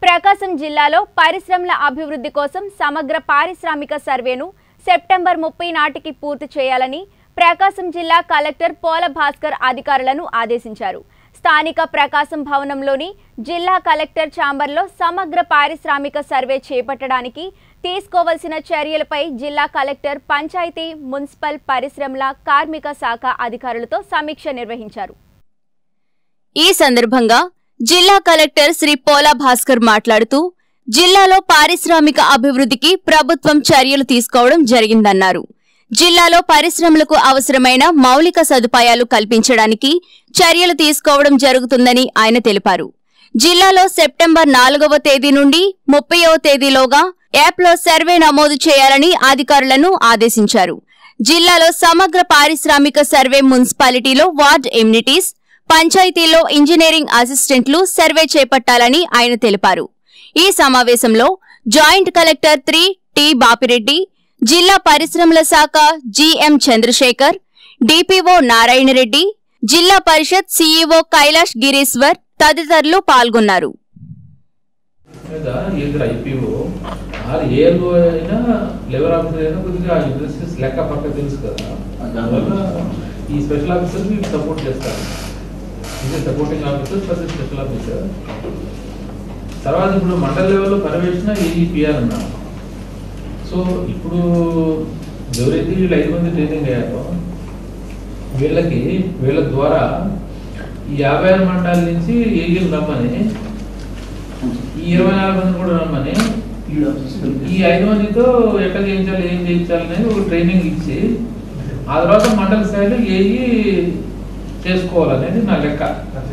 ప్రకాశం జిల్లాలో పరిశ్రమల అభివృద్ధి కోసం సమగ్ర పారిశ్రామిక సర్వేను సెప్టెంబర్ ముప్పై నాటికి పూర్తి చేయాలని ప్రకాశం జిల్లా కలెక్టర్ పోల భాస్కర్ అధికారులను ఆదేశించారు స్థానిక ప్రకాశం భవనంలోని జిల్లా కలెక్టర్ ఛాంబర్లో సమగ్ర పారిశ్రామిక సర్వే చేపట్టడానికి తీసుకోవలసిన చర్యలపై జిల్లా కలెక్టర్ పంచాయతీ మున్సిపల్ పరిశ్రమల కార్మిక శాఖ అధికారులతో సమీక్ష నిర్వహించారు ఈ సందర్భంగా జిల్లా కలెక్టర్ శ్రీ పోలా భాస్కర్ మాట్లాడుతూ జిల్లాలో పారిశ్రామిక అభివృద్ధికి ప్రభుత్వం చర్యలు తీసుకోవడం జరిగిందన్నారు జిల్లాలో పరిశ్రమలకు అవసరమైన మౌలిక సదుపాయాలు కల్పించడానికి చర్యలు తీసుకోవడం జరుగుతుందని ఆయన తెలిపారు జిల్లాలో సెప్టెంబర్ నాలుగవ తేదీ నుండి ముప్పైవ తేదీలోగా యాప్లో సర్వే నమోదు చేయాలని అధికారులను ఆదేశించారు జిల్లాలో సమగ్ర పారిశ్రామిక సర్వే మున్సిపాలిటీలో వార్డ్ ఎమ్యూనిటీస్ పంచాయతీలో ఇంజనీరింగ్ అసిస్టెంట్లు సర్వే చేపట్టాలని ఆయన తెలిపారు ఈ సమావేశంలో joint collector three T Bapireddy జిల్లా పరిశ్రమల శాఖ జిఎం చంద్రశేఖర్ డిపిఓ నారాయణరెడ్డి జిల్లా పరిషత్ సీఈఓ కైలాష్ గిరీశ్వర్ తదితరులు పాల్గొన్నారు మీద either ఐపీఓ ఆర్ ఏఎల్ఓ అయినా లెవర్ ఆఫీసర్ అయినా కొద్దిగా ఆ ఇండస్ట్రీస్ లెక్క పక్క తెలుసు కదా అందువల్ల ఈ స్పెషల్ ఆఫీసర్ మీకు సపోర్ట్ చేస్తారు ఇది supporting officer plus special officer తర్వాత ఇప్పుడు మండల లెవెల్లో పర్యవేక్షణ ఈఈపిఆర్ ఉన్నాం సో ఇప్పుడు ఎవరైతే వీళ్ళు ఐదు మంది ట్రైనింగ్ అయ్యారో వీళ్ళకి వీళ్ళ ద్వారా ఈ యాభై ఆరు మండలాల నుంచి ఏఈలు రమ్మని ఈ ఇరవై నాలుగు మంది కూడా రమ్మని ఈ ఐదు మందితో ఎట్లా చేయించాలి ఏం చేయించాలి అనేది ఒక ట్రైనింగ్ ఇచ్చి ఆ తర్వాత మండల స్థాయిలో ఏఈ చేసుకోవాలనేది నా లెక్క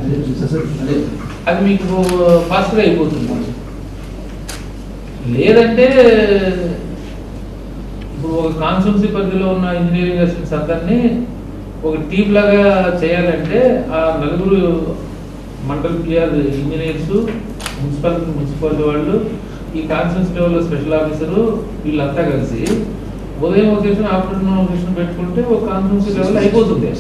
అది మీకు ఫాస్ట్గా అయిపోతుంది లేదంటే ఇప్పుడు ఒక కాన్స్టిట్యూన్సీ పరిధిలో ఉన్న ఇంజనీరింగ్ అసిస్టెంట్స్ అందరినీ ఒక టీం లాగా చేయాలంటే ఆ నలుగురు mandal PR engineers municipal municipality వాళ్ళు ఈ కాన్స్టిట్యూన్సీ లెవెల్లో స్పెషల్ ఆఫీసరు వీళ్ళంతా కలిసి ఉదయం ఒక సెషన్ ఆఫ్టర్నూన్ ఒక సెషన్ పెట్టుకుంటే ఒక కాన్స్టిట్యూన్సీ లెవెల్ అయిపోతుంది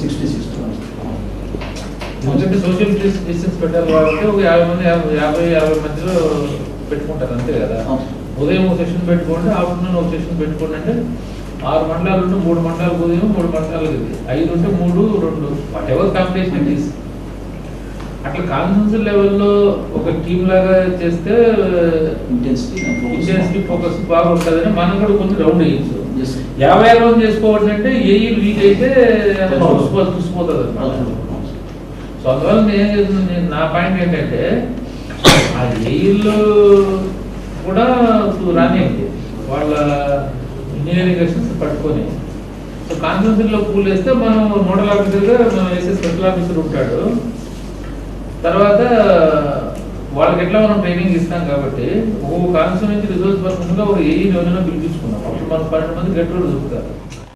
ఎందుకంటే సోషల్ డిస్టెన్స్ పెట్టాలి కాబట్టి ఒక యాభై మంది యాభై యాభై యాభై మధ్యలో పెట్టుకుంటారు అంతే కదా ఉదయం ఒక సెషన్ పెట్టుకోండి ఆఫ్టర్నూన్ ఒక సెషన్ పెట్టుకోండి అంటే ఆరు మండలాలు ఉంటే మూడు మండలాలు ఉదయం మూడు మండలాలు ఇది ఐదు ఉంటే మూడు రెండు whatever competition it is అట్లా కాన్ఫరెన్స్ లెవెల్లో ఒక టీం లాగా చేస్తే ఇంటెన్సిటీ ఫోకస్ బాగుంటుందని మనం కూడా కొంచెం రౌండ్ వేయచ్చు యాభై ఆరు మంది చేసుకోవాలి అంటే ఏ వీక్ అయితే చూసుకో- చూసిపోతుంది అన్నమాట. సో అందువల్ల నేను ఏం చేస్తున్నాను నేను- నా పాయింట్ ఏంటంటే ఆ ఏఈళ్ళు కూడా రానియండి వాళ్ళ ఇంజనీరింగ్ ఎక్స్పెన్స్ పట్టుకొని సో కాన్ఫరెన్స్లో పూల్ వేస్తే మనం మోడల్ ఆఫీసర్గా మనం వేసే స్పెషల్ ఆఫీసర్ ఉంటాడు తర్వాత వాళ్ళకి ఎట్లా మనం ట్రైనింగ్ ఇస్తాం కాబట్టి ఒక్కొక్క కాన్స్టిట్యూన్సీ రిజల్ట్స్ పర్సన్ ఒక ఏఈ ఎవరైనా పిలిపించుకున్నాం అప్పుడు మనం పన్నెండు మంది గట్టి దొరుకుతారు